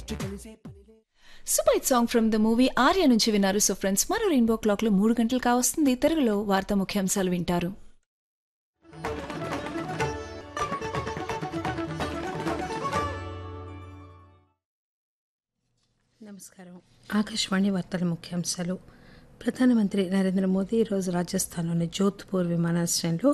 super hit song from the movie Arya నుంచి విన్నారు so friends మరో రెయిన్బో క్లాక్ లో మూడు గంటలు కావస్తుంది తెలుగులో వార్తా ముఖ్యాంశాలు వింటారు నమస్కారం ఆకాశవాణి వార్తల ముఖ్యాంశాలు ప్రధానమంత్రి నరేంద్ర మోదీ ఈరోజు రాజస్థాన్లోని జోధ్పూర్ విమానాశ్రయంలో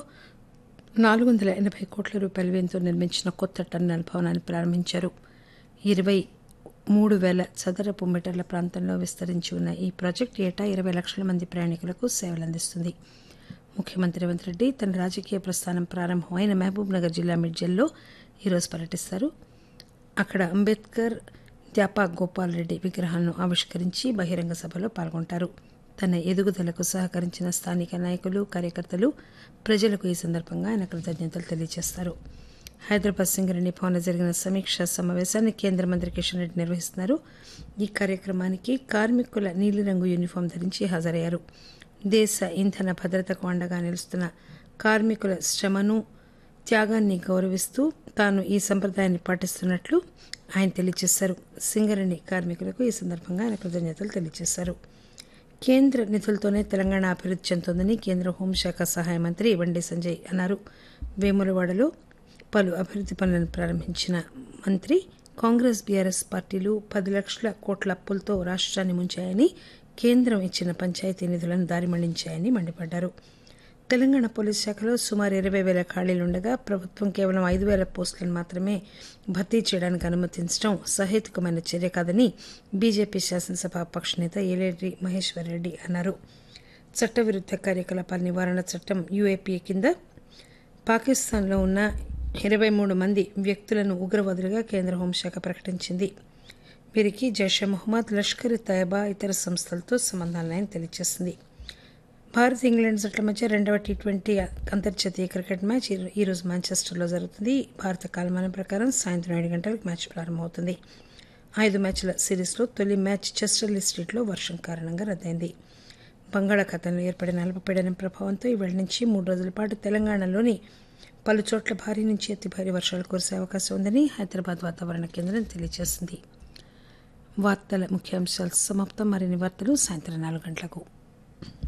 నాలుగు వందల ఎనభై కోట్ల రూపాయల వ్యయంతో నిర్మించిన కొత్త టర్మినల్ భవనాన్ని ప్రారంభించారు ఇరవై మూడు వేల చదరపు మీటర్ల ప్రాంతంలో విస్తరించి ఉన్న ఈ ప్రాజెక్టు ఏటా ఇరవై లక్షల మంది ప్రయాణికులకు సేవలందిస్తుంది ముఖ్యమంత్రి రేవంత్ రెడ్డి తన రాజకీయ ప్రస్థానం ప్రారంభమైన మహబూబ్ నగర్ జిల్లా మిడ్జల్లో ఈరోజు పర్యటిస్తారు అక్కడ అంబేద్కర్ త్యాపా గోపాల్ రెడ్డి విగ్రహాలను ఆవిష్కరించి బహిరంగ సభలో పాల్గొంటారు తన ఎదుగుదలకు సహకరించిన స్థానిక నాయకులు కార్యకర్తలు ప్రజలకు ఈ సందర్భంగా ఆయన కృతజ్ఞతలు తెలియజేస్తారు హైదరాబాద్ సింగరేణి భవన్లో జరిగిన సమీక్షా సమావేశాన్ని కేంద్ర మంత్రి కిషన్ రెడ్డి నిర్వహిస్తున్నారు ఈ కార్యక్రమానికి కార్మికుల నీలిరంగు యూనిఫామ్ ధరించి హాజరయ్యారు దేశ ఇంధన భద్రతకు అండగా నిలుస్తున్న కార్మికుల శ్రమను త్యాగాన్ని గౌరవిస్తూ తాను ఈ సంప్రదాయాన్ని పాటిస్తున్నట్లు ఆయన తెలియజేశారు సింగరేణి కార్మికులకు ఈ సందర్భంగా ఆయన కృతజ్ఞతలు తెలియజేశారు కేంద్ర నిధులతోనే తెలంగాణ అభివృద్ధి చెందుతుందని కేంద్ర హోంశాఖ సహాయ మంత్రి బండి సంజయ్ అన్నారు వేములవాడలో పలు అభివృద్ధి పనులను ప్రారంభించిన మంత్రి కాంగ్రెస్ బీఆర్ఎస్ పార్టీలు పది లక్షల కోట్ల అప్పులతో రాష్ట్రాన్ని ముంచాయని కేంద్రం ఇచ్చిన పంచాయతీ నిధులను దారి మళ్లించాయని మండిపడ్డారు తెలంగాణ పోలీస్ శాఖలో సుమారు ఇరవై వేల ఖాళీలుండగా ప్రభుత్వం కేవలం ఐదు వేల పోస్టులను మాత్రమే భర్తీ చేయడానికి అనుమతించడం సహేతుకమైన చర్య కాదని బీజేపీ శాసనసభ పక్షనేత ఏలేటి మహేశ్వర్ రెడ్డి అన్నారు చట్టవిరుద్ధ కార్యకలాపాల నివారణ చట్టం యూఏపీఏ కింద పాకిస్తాన్లో ఉన్న ఇరవై మూడు మంది వ్యక్తులను ఉగ్రవాదులుగా కేంద్ర హోంశాఖ ప్రకటించింది వీరికి జైషే మొహమ్మద్ లష్కర్ తయబా ఇతర సంస్థలతో సంబంధాలున్నాయని తెలియజేసింది భారత్ ఇంగ్లాండ్ జట్ల మధ్య రెండవ టీ ట్వంటీ అంతర్జాతీయ క్రికెట్ మ్యాచ్ ఈ- ఈరోజు మాంచెస్టర్లో జరుగుతుంది భారత కాలమానం ప్రకారం సాయంత్రం ఏడు గంటలకు మ్యాచ్ ప్రారంభమవుతుంది ఐదు మ్యాచ్ల సిరీస్లో తొలి మ్యాచ్ చెస్టర్లీ స్ట్రీట్లో వర్షం కారణంగా రద్దయింది బంగాళాఖాతంలో ఏర్పడిన అల్పపీడనం ప్రభావంతో ఇవాళ నుంచి మూడు రోజుల పాటు తెలంగాణలోని పలు చోట్ల భారీ నుంచి అతి భారీ వర్షాలు కురిసే అవకాశం ఉందని హైదరాబాద్ వాతావరణ కేంద్రం తెలియజేసింది వార్తల ముఖ్యాంశాలు సమాప్తం మరిన్ని వార్తలు సాయంత్రం నాలుగు గంటలకు